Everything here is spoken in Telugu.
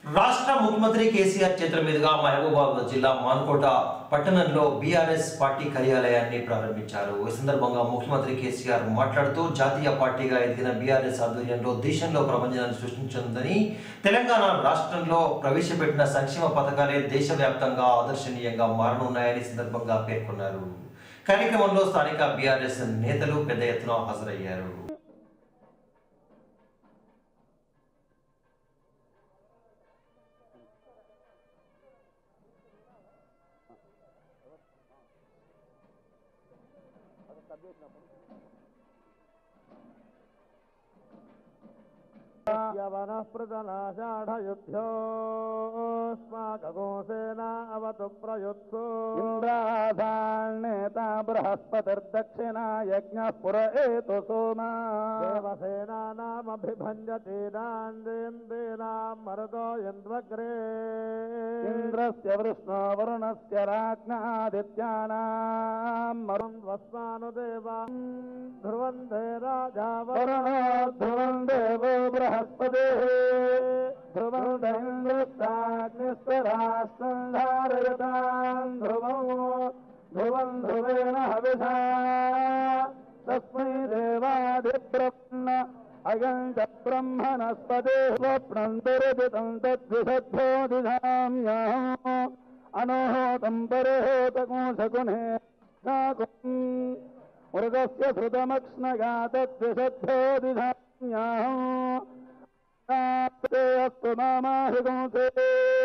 రాష్ట్ర ముఖ్యమంత్రి కేసీఆర్ చేతుల మీదుగా మహబూబాబాద్ జిల్లా మాన్కోట పట్టణంలో బీఆర్ఎస్ పార్టీ కార్యాలయాన్ని ప్రారంభించారు ఈ సందర్భంగా ముఖ్యమంత్రి కేసీఆర్ మాట్లాడుతూ జాతీయ పార్టీగా ఎదిగిన బీఆర్ఎస్ ఆధ్వర్యంలో దేశంలో ప్రపంచాన్ని సృష్టించిందని తెలంగాణ రాష్ట్రంలో ప్రవేశపెట్టిన సంక్షేమ పథకాలే దేశవ్యాప్తంగా ఆదర్శనీయంగా మారనున్నాయని ఈ సందర్భంగా పేర్కొన్నారు కార్యక్రమంలో స్థానిక బీఆర్ఎస్ నేతలు పెద్ద ఎత్తున హాజరయ్యారు यवनः प्रजनाषाढयुध्योऽस्माकगोसेना अवतु प्रयुत्सु इन्द्राधान्नेता बृहस्पतिर्दक्षिणा यज्ञः पुर एतु सोमा देवसेनानामभिभञ्जतीनान्देन्दीनाम् मरुतो यन्द्वग्रे इन्द्रस्य वृष्णो वरुणस्य राज्ञादित्यानाम् मरुन् वस्मानुदेवा ध्रुवन्ते राजा वरुणो ध्रुवन् देवो बृहस्पतिः ध्रुवं दैन्द्रस्ताग्निस्तराष्ट्रम् धारयताम् ध्रुवं ध्रुवं ध्रुवेण हविषा तस्मै देवादिब्रह्मण अयम् च ब्रह्मणस्पते स्वप्नम् दुरदितम् तद्विषद्भोदिधाम्यः अनोहोतम् परहोतकोशकुने मृगस्य श्रुतमक्ष्णगा तद्विषद्भोदिधाम्यः अस्तु मामाहिगुंसे